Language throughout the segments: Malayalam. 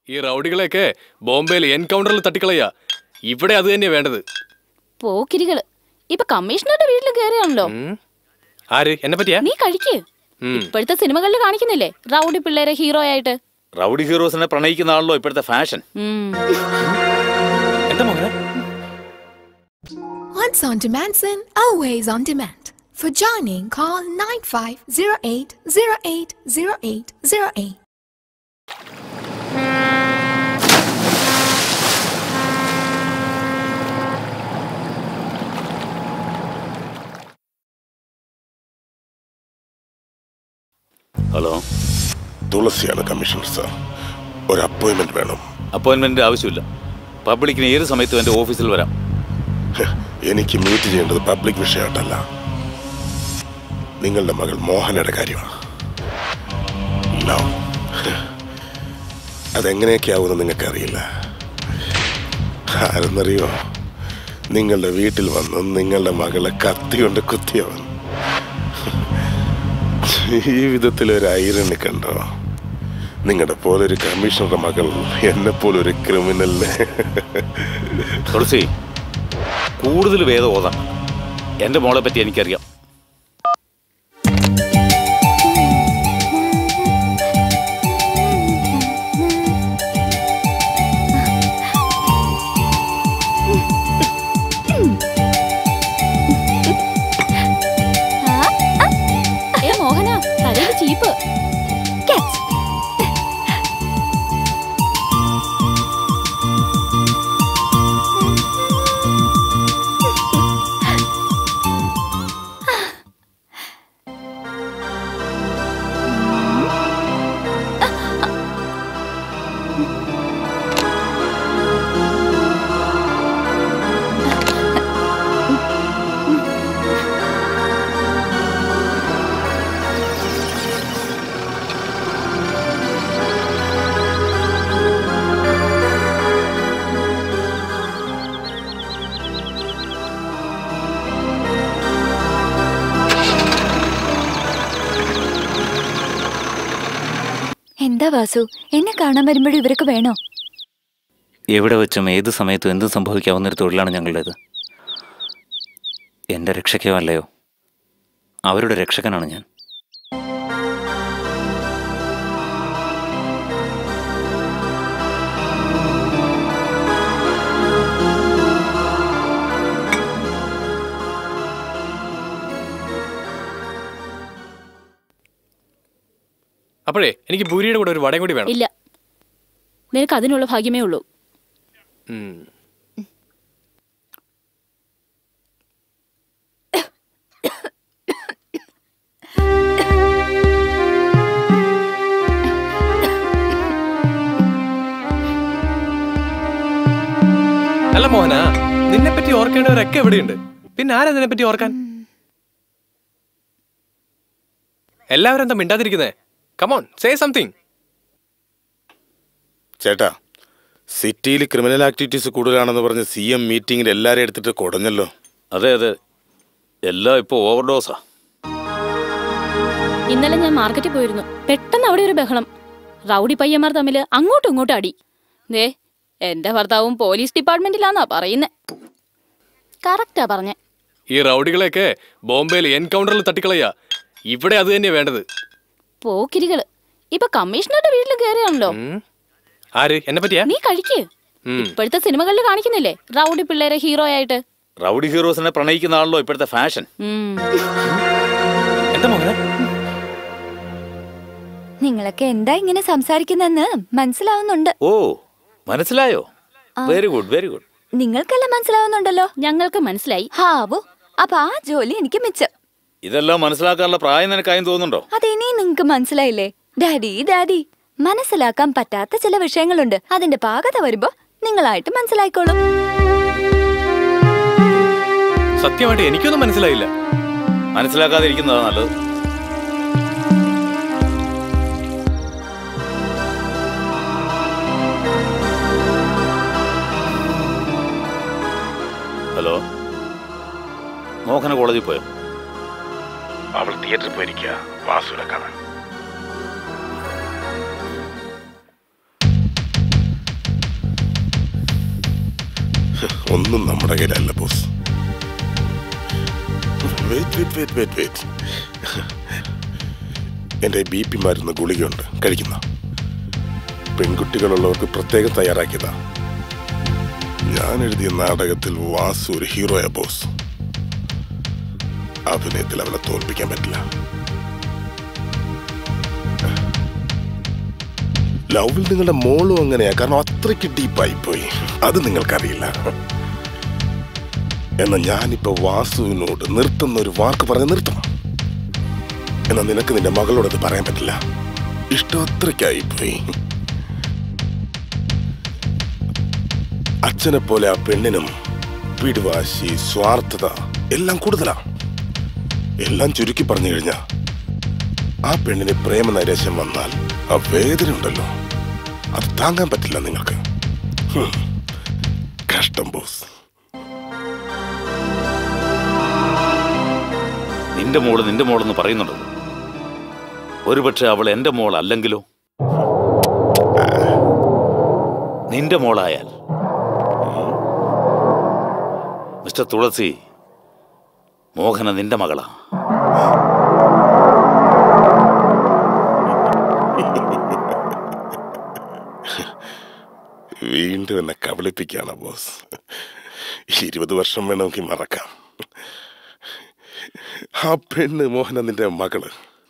ഈ റൗഡികളെയൊക്കെ ബോംബെയിൽ എൻകൗണ്ടറിൽ തട്ടിക്കളയാ ഇവിടെ അത് തന്നെയാ വേണ്ടത് പോക്കിരികള് ഇപ്പൊ കമ്മീഷണറുടെ വീട്ടിൽ കയറിയാണല്ലോ ഉം. ആര് എന്നെ പറ്റിയാ നീ കഴിക്ക് ഉം. ഇപ്പോഴത്തെ സിനിമകളിൽ കാണിക്കുന്നില്ലേ റൗഡി പിള്ളേരെ ഹീറോ ആയിട്ട് റൗഡി ഹീറോസിനെ പ്രണയിക്കുന്ന ഇപ്പോഴത്തെ ഫാഷൻ ഉം. എന്താ മോനെ Once on demand, sin, always on demand. For joining, call 9508080808. Hello തുളസിയാണ് കമ്മീഷണർ സാർ ഒരു അപ്പോയിന്റ്മെന്റ് വേണം അപ്പോയിന്റ്മെന്റ് ആവശ്യമില്ല പബ്ലിക്കിന് ഏത് സമയത്തും എൻ്റെ ഓഫീസിൽ വരാം ഹ്, എനിക്ക് മീറ്റ് ചെയ്യേണ്ടത് പബ്ലിക് വിഷയമായിട്ടല്ല നിങ്ങളുടെ മകൾ മോഹനയുടെ കാര്യമാണ് ലവ് അതെങ്ങനെയൊക്കെയാവുമെന്ന് നിങ്ങൾക്കറിയില്ല ആരെന്നറിയോ നിങ്ങളുടെ വീട്ടിൽ വന്ന് നിങ്ങളുടെ മകളെ കത്തി കൊണ്ട് കുത്തിയവൻ ഈ വിധത്തിൽ ഒരു ഐറണി കണ്ടോ നിങ്ങളുടെ പോലൊരു കമ്മീഷണറുടെ മകൾ എന്നെ പോലൊരു ക്രിമിനലിനെ തുളസി കൂടുതൽ വേദം ഓതാം എൻ്റെ മോളെ പറ്റി എനിക്കറിയാം ഏ മോഹന തലയിൽ ചീപ്പ് Catch. എന്താ വാസു എന്നെ കാണാൻ വരുമ്പോഴും ഇവരൊക്കെ വേണോ എവിടെ വെച്ചും ഏത് സമയത്തും എന്തും സംഭവിക്കാവുന്ന ഒരു തൊഴിലാണ് ഞങ്ങളുടേത് എൻ്റെ രക്ഷയ്ക്കോ അല്ലയോ അവരുടെ രക്ഷകനാണ് ഞാൻ അപ്പോഴേ എനിക്ക് പൂരിയുടെ കൂടെ ഒരു വടയും കൂടി വേണം ഇല്ല നിനക്ക് അതിനുള്ള ഭാഗ്യമേ ഉള്ളൂ ഉം. അല്ല മോഹന നിന്നെ പറ്റി ഓർക്കേണ്ടവരൊക്കെ എവിടെയുണ്ട് പിന്നെ ആരാ നിന്നെ പറ്റി ഓർക്കാൻ എല്ലാവരും എന്താ മിണ്ടാതിരിക്കുന്നേ കമോൺ സേ സംതിങ് ചേട്ടാ സിറ്റിയിൽ ക്രിമിനൽ ആക്ടിവിറ്റീസ് കൂടുതലാണെന്ന് പറഞ്ഞ് സി എം മീറ്റിംഗിൽ എല്ലാവരും എടുത്തിട്ട് കുടഞ്ഞല്ലോ അതെ അതെ എല്ലാം ഇപ്പോൾ ഓവർഡോസാ ഇന്നലെ ഞാൻ മാർക്കറ്റിൽ പോയിരുന്നു പെട്ടെന്ന് അവിടെ ഒരു ബഹളം റൗഡി പയ്യന്മാർ തമ്മിൽ അങ്ങോട്ടും ഇങ്ങോട്ടും അടി ദേ എന്റെ ഭർത്താവും പോലീസ് ഡിപ്പാർട്ട്മെന്റിലാന്നാ പറയുന്നേ കറക്റ്റാ പറഞ്ഞേ ഈ റൗഡികളെയൊക്കെ ബോംബെയിൽ എൻകൗണ്ടറിൽ തട്ടിക്കളയാ ഇവിടെ അത് തന്നെയാ വേണ്ടത് പോക്കിരികള് ഇപ്പൊ കമ്മീഷണറുടെ വീട്ടിൽ കയറിയാണല്ലോ ഉം. ആര് എന്നെ പറ്റിയാ നീ കഴിക്ക് ഉം. ഇപ്പോഴത്തെ സിനിമകളിൽ കാണിക്കുന്നില്ലേ റൗഡി പിള്ളേരെ ഹീറോ ആയിട്ട് റൗഡി ഹീറോസിനെ പ്രണയിക്കുന്ന ഇപ്പോഴത്തെ ഫാഷൻ ഉം. എന്താ മോഹന നിങ്ങളൊക്കെ എന്താ ഇങ്ങനെ സംസാരിക്കുന്നെന്ന് മനസ്സിലാവുന്നുണ്ട് ഓ മനസ്സിലായോ വെരി ഗുഡ് വെരി ഗുഡ് നിങ്ങൾക്കെല്ലാം മനസ്സിലാവുന്നുണ്ടല്ലോ ഞങ്ങൾക്ക് മനസ്സിലായി ഹാവു അപ്പൊ ആ ജോലി എനിക്ക് മിച്ചം ഇതെല്ലാം മനസ്സിലാക്കാനുള്ള പ്രായം നിനക്കായും തോന്നുന്നുണ്ടോ അതിനി നിങ്ങക്ക് മനസ്സിലായില്ലേ ഡാഡി ഡാഡി മനസ്സിലാക്കാൻ പറ്റാത്ത ചില വിഷയങ്ങളുണ്ട് അതിന്റെ പാകത വരുമ്പോ നിങ്ങളായിട്ട് മനസ്സിലായിക്കോളും സത്യമായിട്ട് എനിക്കൊന്നും മനസ്സിലായില്ല മനസ്സിലാക്കാതിരിക്കുന്നതാ നല്ലത് ഹലോ മോഹന കോളേജിൽ പോയോ അവൾ തിയേറ്ററിൽ പോയിരിക്കുക വാസുവിനെ കാണാൻ ഒന്നും നമ്മുടെ കയ്യിലല്ല boss wait wait wait wait wait എൻ്റെ ബി പി മരുന്ന് ഗുളികയുണ്ട് കഴിക്കുന്ന പെൺകുട്ടികളുള്ളവർക്ക് പ്രത്യേകം തയ്യാറാക്കിയതാ ഞാൻ എഴുതിയ നാടകത്തിൽ വാസു ഒരു ഹീറോയാ ബോസ് അഭിനയത്തിൽ അവളെ തോൽപ്പിക്കാൻ പറ്റില്ല ലവിൽ നിങ്ങളുടെ മോളും അങ്ങനെയാ കാരണം അത്രയ്ക്ക് ഡീപ്പായി പോയി അത് നിങ്ങൾക്കറിയില്ല എന്നാ ഞാനിപ്പോ വാസുവിനോട് നിർത്തുന്ന ഒരു വാക്ക് പറഞ്ഞ് നിർത്തണം എന്നാ നിനക്ക് നിന്റെ മകളോട് അത് പറയാൻ പറ്റില്ല ഇഷ്ടം അത്രയ്ക്കായി പോയി അച്ഛനെ പോലെ ആ പെണ്ണിനും പിടിവാശി സ്വാർത്ഥത എല്ലാം കൂടുതലാ എല്ലാം ചുരുക്കി പറഞ്ഞു കഴിഞ്ഞാ ആ പെണ്ണിന് പ്രേമനൈരാശ്യം വന്നാൽ ആ വേദന ഉണ്ടല്ലോ അത് താങ്ങാൻ പറ്റില്ല നിങ്ങൾക്ക് ഹും. കഷ്ടം ബോസ് നിന്റെ മോള് നിന്റെ മോളെന്ന് പറയുന്നുണ്ടല്ലോ ഒരുപക്ഷെ അവൾ എന്റെ മോൾ അല്ലെങ്കിലോ നിന്റെ മോളായാൽ മിസ്റ്റർ തുളസി മോഹന നിന്റെ മകളാ വീണ്ടും എന്നെ കബളിപ്പിക്കാണ് ബോസ് ഇരുപത് വർഷം വേണമെങ്കിൽ മറക്കാം ആ പെണ്ണ് മോഹന നിന്റെ മകള്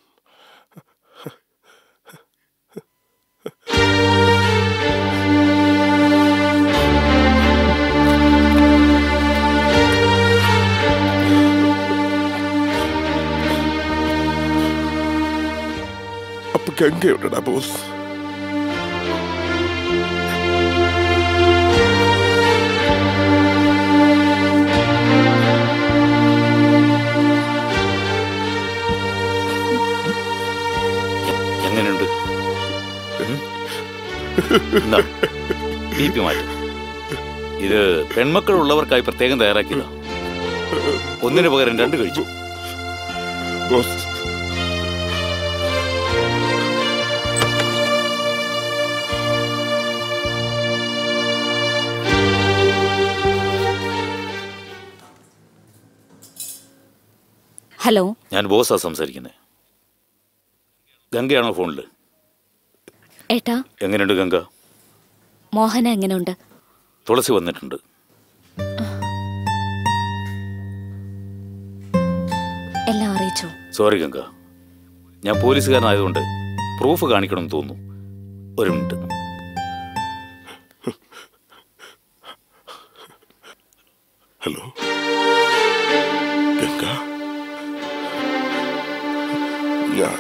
അപ്പൊ ഗംഗയുണ്ടടാ ബോസ് എങ്ങനെയുണ്ട് ബി പി മാറ്റം ഇത് പെൺമക്കൾ ഉള്ളവർക്കായി പ്രത്യേകം തയ്യാറാക്കിയതാ ഒന്നിനു പകരം രണ്ട് കഴിച്ചു ബോസ് ഹലോ ഞാൻ ബോസാ സംസാരിക്കുന്നത് ഗംഗയാണോ ഫോണിൽ ഏട്ടാ എങ്ങനെയുണ്ട് ഗംഗ മോഹന എങ്ങനെയുണ്ട് തുളസി വന്നിട്ടുണ്ട് എല്ലാം അറിയിച്ചോ സോറി ഗംഗ ഞാൻ പോലീസുകാരനായതുകൊണ്ട് പ്രൂഫ് കാണിക്കണമെന്ന് തോന്നുന്നു ഒരു മിനിറ്റ് ഹലോ ഗംഗ ഞാൻ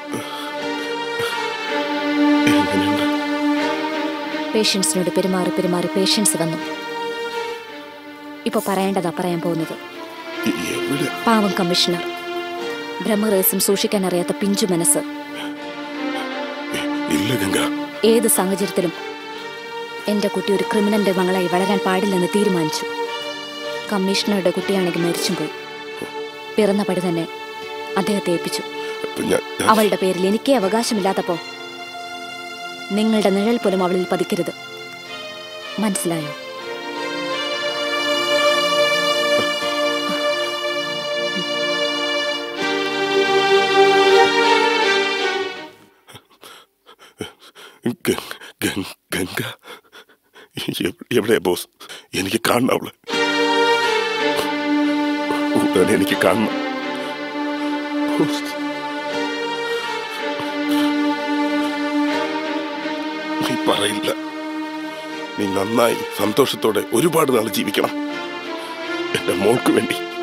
എങ്ങനെയുണ്ട് പേഷ്യൻസിനോട് പെരുമാറി പെരുമാറി പേഷ്യൻസ് വന്നു ഇപ്പൊ പറയേണ്ടതാ പറയാൻ പോകുന്നത് ഇ- എവിടെ പാവം കമ്മീഷണർ ബ്രഹ്മരഹസ്യം സൂക്ഷിക്കാൻ അറിയാത്ത പിഞ്ചു മനസ്സ് ഇല്ല ഗംഗ ഏത് സാഹചര്യത്തിലും എന്റെ കുട്ടി ഒരു ക്രിമിനലിന്റെ മകളായി വളരാൻ പാടില്ലെന്ന് തീരുമാനിച്ചു കമ്മീഷണറുടെ കുട്ടിയാണെങ്കിൽ മരിച്ചും പോയി പിറന്ന പടി തന്നെ അദ്ദേഹത്തെ ഏൽപ്പിച്ചു അപ്പൊ ഞാൻ ഞാൻ- അവളുടെ പേരിൽ എനിക്കേ അവകാശമില്ലാത്തപ്പോ നിങ്ങളുടെ നിഴൽ പോലും അവളിൽ പതിക്കരുത് മനസ്സിലായോ ഗ- ഗ- ഗംഗ എവ്- എവിടെയാ ബോസ് എനിക്ക് കാണണം അവള് ഉടനെ എനിക്ക് കാണണം ബോസ് നീ പറയില്ല നീ നന്നായി സന്തോഷത്തോടെ ഒരുപാട് നാൾ ജീവിക്കണം എന്റെ മോൾക്ക് വേണ്ടി